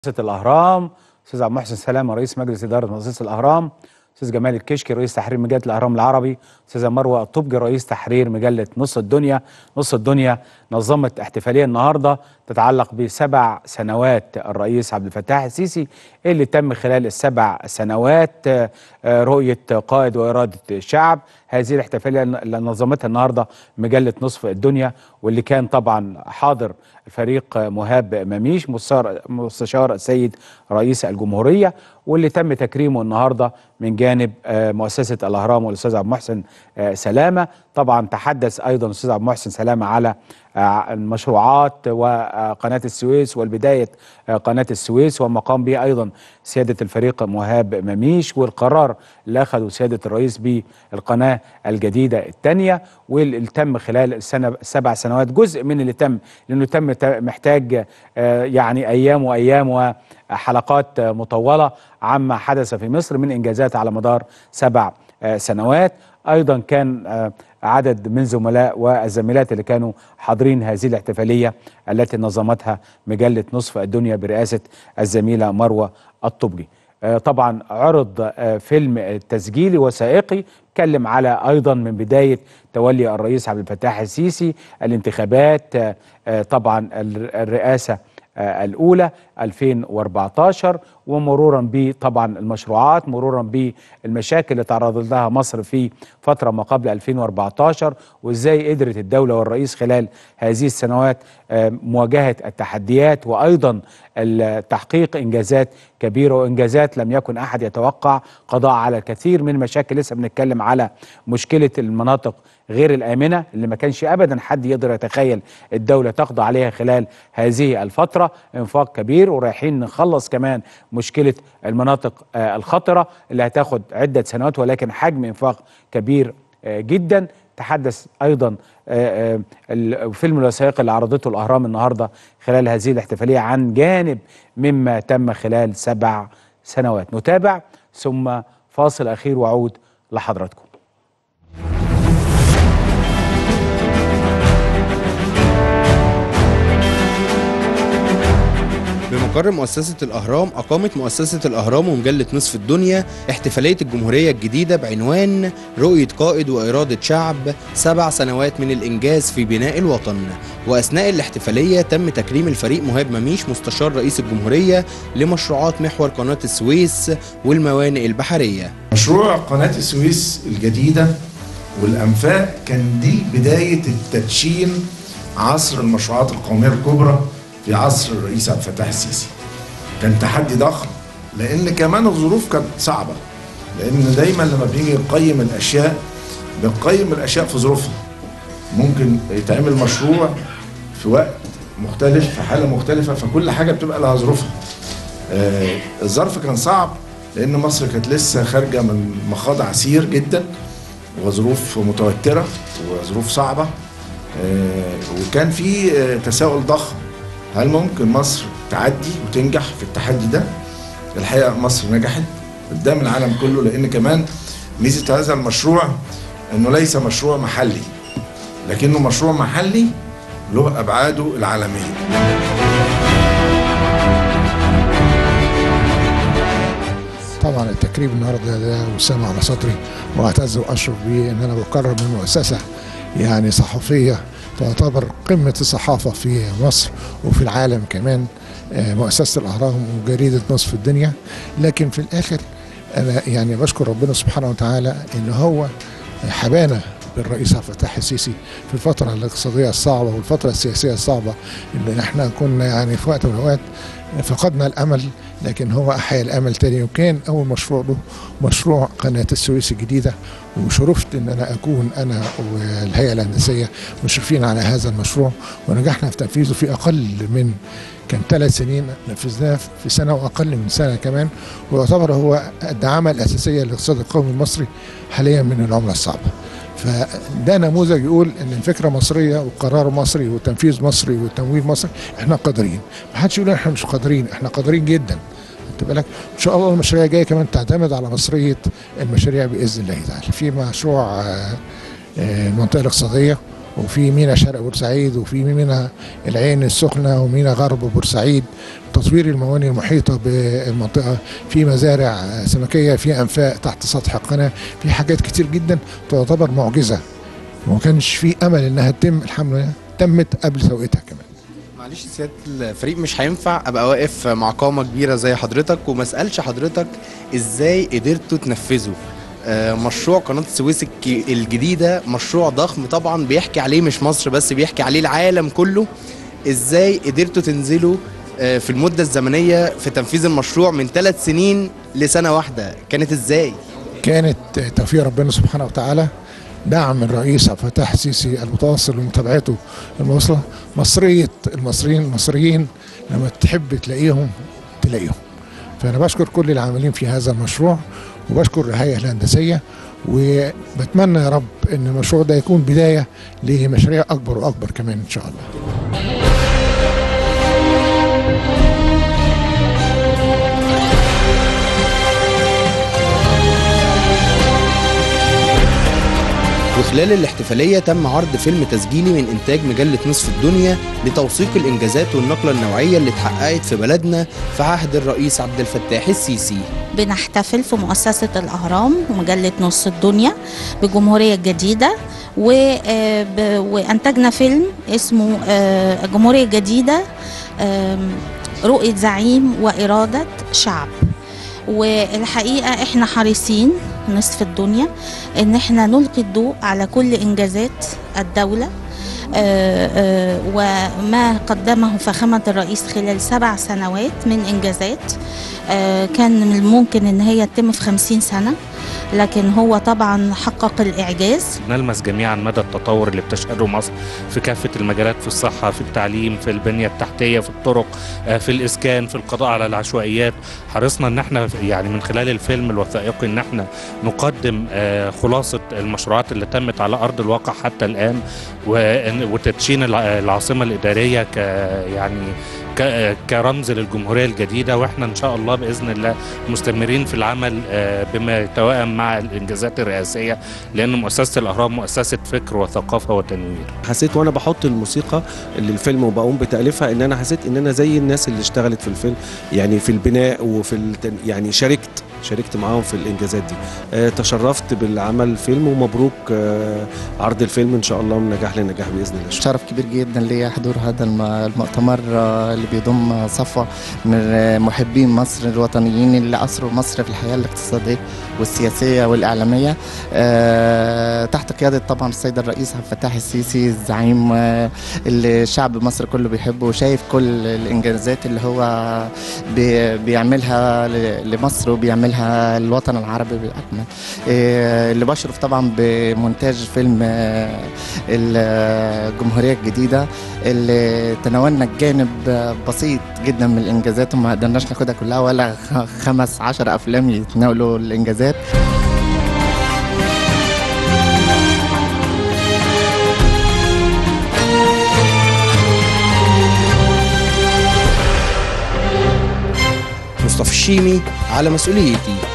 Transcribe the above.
مؤسسة الأهرام أستاذ عبد المحسن سلامة رئيس مجلس إدارة مؤسسة الأهرام أستاذ جمال الكشكي رئيس تحرير مجلة الأهرام العربي أستاذة مروة الطبجي رئيس تحرير مجلة نص الدنيا نص الدنيا نظمت احتفالية النهاردة تتعلق بسبع سنوات الرئيس عبد الفتاح السيسي اللي تم خلال السبع سنوات آه، آه، رؤية قائد وإرادة الشعب هذه الاحتفالية اللي نظمتها النهاردة مجلة نصف الدنيا واللي كان طبعا حاضر فريق مهاب مميش مستشار- مستشار السيد رئيس الجمهورية واللي تم تكريمه النهاردة من جانب آه، مؤسسة الأهرام والأستاذ عبد المحسن آه، سلامة طبعا تحدث أيضا الأستاذ عبد المحسن سلامة على آه، المشروعات وقناة السويس والبداية آه، قناة السويس وما قام به أيضا سيادة الفريق مهاب مميش والقرار اللي أخذه سيادة الرئيس بالقناة الجديدة الثانية واللي تم خلال السنة السبع سنوات جزء من اللي تم لأنه تم ت- محتاج آه، يعني أيام وأيام وحلقات آه، مطولة عما حدث في مصر من إنجازات على مدار سبع آه، سنوات أيضا كان آه، عدد من زملاء والزميلات اللي كانوا حاضرين هذه الاحتفالية التي نظمتها مجلة نصف الدنيا برئاسة الزميلة مروة الطبجي آه، طبعا عرض آه، فيلم تسجيلي وثائقي اتكلم على ايضا من بدايه تولي الرئيس عبد الفتاح السيسي الانتخابات آه، آه، طبعا الر- الرئاسه آه، الاولى 2014 ومرورا بطبعا المشروعات مرورا بالمشاكل اللي تعرضت لها مصر في فتره ما قبل 2014 وازاي قدرت الدوله والرئيس خلال هذه السنوات آه، مواجهه التحديات وايضا ال- تحقيق انجازات كبيره وانجازات لم يكن احد يتوقع قضاء على الكثير من المشاكل لسه بنتكلم على مشكله المناطق غير الامنه اللي ما كانش ابدا حد يقدر يتخيل الدوله تقضي عليها خلال هذه الفتره انفاق كبير ورايحين نخلص كمان مشكله المناطق آه، الخطره اللي هتاخد عده سنوات ولكن حجم انفاق كبير آه، جدا تحدث ايضا آه، آه، الفيلم الوثائقي اللي عرضته الاهرام النهارده خلال هذه الاحتفاليه عن جانب مما تم خلال سبع سنوات نتابع ثم فاصل اخير وعود لحضراتكم بمقر مؤسسة الأهرام أقامت مؤسسة الأهرام ومجلة نصف الدنيا احتفالية الجمهورية الجديدة بعنوان رؤية قائد وإرادة شعب سبع سنوات من الإنجاز في بناء الوطن وأثناء الاحتفالية تم تكريم الفريق مهاب مميش مستشار رئيس الجمهورية لمشروعات محور قناة السويس والموانئ البحرية مشروع قناة السويس الجديدة والأنفاق كان دي بداية التدشين عصر المشروعات القومية الكبرى في عصر الرئيس عبد الفتاح السيسي كان تحدي ضخم لأن كمان الظروف كانت صعبة لأن دايما لما بنيجي نقيم الأشياء بنقيم الأشياء في ظروفها ممكن يتعمل مشروع في وقت مختلف في حالة مختلفة فكل حاجة بتبقى لها ظروفها آه، الظرف كان صعب لان مصر كانت لسه خارجه من مخاض عسير جدا وظروف متوتره وظروف صعبه آه، وكان في آه، تساؤل ضخم هل ممكن مصر تعدي وتنجح في التحدي ده الحقيقه مصر نجحت قدام العالم كله لان كمان ميزه هذا المشروع انه ليس مشروع محلي لكنه مشروع محلي له ابعاده العالميه طبعا التكريم النهارده ده وسام على صدري واعتز واشرف بيه ان انا بكرم من مؤسسه يعني صحفيه تعتبر قمه الصحافه في مصر وفي العالم كمان آه، مؤسسه الاهرام وجريده نصف الدنيا لكن في الاخر انا يعني بشكر ربنا سبحانه وتعالى ان هو حبانا بالرئيس عبد الفتاح السيسي في الفترة الاقتصادية الصعبة والفترة السياسية الصعبة اللي احنا كنا يعني في وقت من الأوقات فقدنا الأمل لكن هو أحيا الأمل تاني وكان أول مشروع له مشروع قناة السويس الجديدة وشرفت إن أنا أكون أنا والهيئة الهندسية مشرفين على هذا المشروع ونجحنا في تنفيذه في أقل من كان ثلاث سنين نفذناه في سنة وأقل من سنة كمان ويعتبر هو الدعامة الأساسية للاقتصاد القومي المصري حاليا من العملة الصعبة فده نموذج يقول ان الفكره مصريه والقرار مصري والتنفيذ مصري والتمويل مصري احنا قادرين ما حدش يقول احنا مش قادرين احنا قادرين جدا خدت بالك ان شاء الله المشاريع الجايه كمان تعتمد على مصريه المشاريع باذن الله تعالى في مشروع آه، آه، المنطقه الاقتصاديه وفي مينا شرق بورسعيد وفي مينا العين السخنة ومينا غرب بورسعيد تطوير الموانئ المحيطة بالمنطقة في مزارع سمكية في أنفاق تحت سطح القناة في حاجات كتير جدا تعتبر معجزة وما كانش في أمل إنها تتم الحمد لله تمت قبل سوقتها كمان معلش سياده الفريق مش هينفع ابقى واقف مع قامه كبيره زي حضرتك وما اسالش حضرتك ازاي قدرتوا تنفذوا آه، مشروع قناة السويس الك- الجديدة مشروع ضخم طبعا بيحكي عليه مش مصر بس بيحكي عليه العالم كله ازاي قدرتوا تنزلوا آه، في المدة الزمنية في تنفيذ المشروع من ثلاث سنين لسنة واحدة كانت ازاي؟ كانت توفيق ربنا سبحانه وتعالى دعم الرئيس عبد الفتاح السيسي المتواصل ومتابعته المواصلة مصرية المصريين المصريين لما تحب تلاقيهم تلاقيهم فأنا بشكر كل العاملين في هذا المشروع وبشكر الهيئة الهندسية وبتمنى يا رب ان المشروع ده يكون بداية لمشاريع أكبر وأكبر كمان إن شاء الله وخلال الاحتفالية تم عرض فيلم تسجيلي من إنتاج مجلة نصف الدنيا لتوثيق الإنجازات والنقلة النوعية اللي اتحققت في بلدنا في عهد الرئيس عبد الفتاح السيسي بنحتفل في مؤسسة الأهرام ومجلة نص الدنيا بالجمهورية الجديدة و- آه، ب- وأنتجنا فيلم اسمه آه، الجمهورية الجديدة آم، رؤية زعيم وإرادة شعب والحقيقة احنا حريصين نصف الدنيا ان احنا نلقي الضوء على كل انجازات الدولة آه، آه، وما قدمه فخامة الرئيس خلال سبع سنوات من إنجازات آه، كان من الممكن ان هي تتم في خمسين سنة لكن هو طبعا حقق الإعجاز نلمس جميعا مدى التطور اللي بتشهده مصر في كافة المجالات في الصحة في التعليم في البنية التحتية في الطرق آه، في الإسكان في القضاء على العشوائيات حرصنا ان احنا يعني من خلال الفيلم الوثائقي ان احنا نقدم آه، خلاصة المشروعات اللي تمت على أرض الواقع حتى الآن وإن- وتدشين الع- العاصمة الإدارية ك يعني ك- كرمز للجمهورية الجديدة واحنا ان شاء الله بإذن الله مستمرين في العمل آه، بما يتوائم مع الإنجازات الرئاسية لأن مؤسسة الأهرام مؤسسة فكر وثقافة وتنوير حسيت وانا بحط الموسيقى للفيلم وبقوم بتاليفها ان انا حسيت ان انا زي الناس اللي اشتغلت في الفيلم يعني في البناء وفي التن... يعني شاركت شاركت معاهم في الانجازات دي آه تشرفت بالعمل الفيلم ومبروك آه عرض الفيلم ان شاء الله من نجاح لنجاح باذن الله شرف كبير جدا ليا حضور هذا الم- المؤتمر آه، اللي بيضم صفوة من آه، محبين مصر الوطنيين اللي أسروا مصر في الحياة الاقتصادية والسياسية والإعلامية آه، تحت قيادة طبعا السيد الرئيس عبد الفتاح السيسي الزعيم آه، اللي شعب مصر كله بيحبه وشايف كل الإنجازات اللي هو بي- بيعملها ل- لمصر وبيعملها للوطن العربي بالأكمل آه، اللي بشرف طبعا بمونتاج فيلم آه، الجمهورية الجديدة اللي تناولنا الجانب بسيط جدا من الإنجازات وما قدرناش ناخدها كلها ولا خ- خمس عشر أفلام يتناولوا الإنجازات مصطفى الشيمي على مسؤوليتي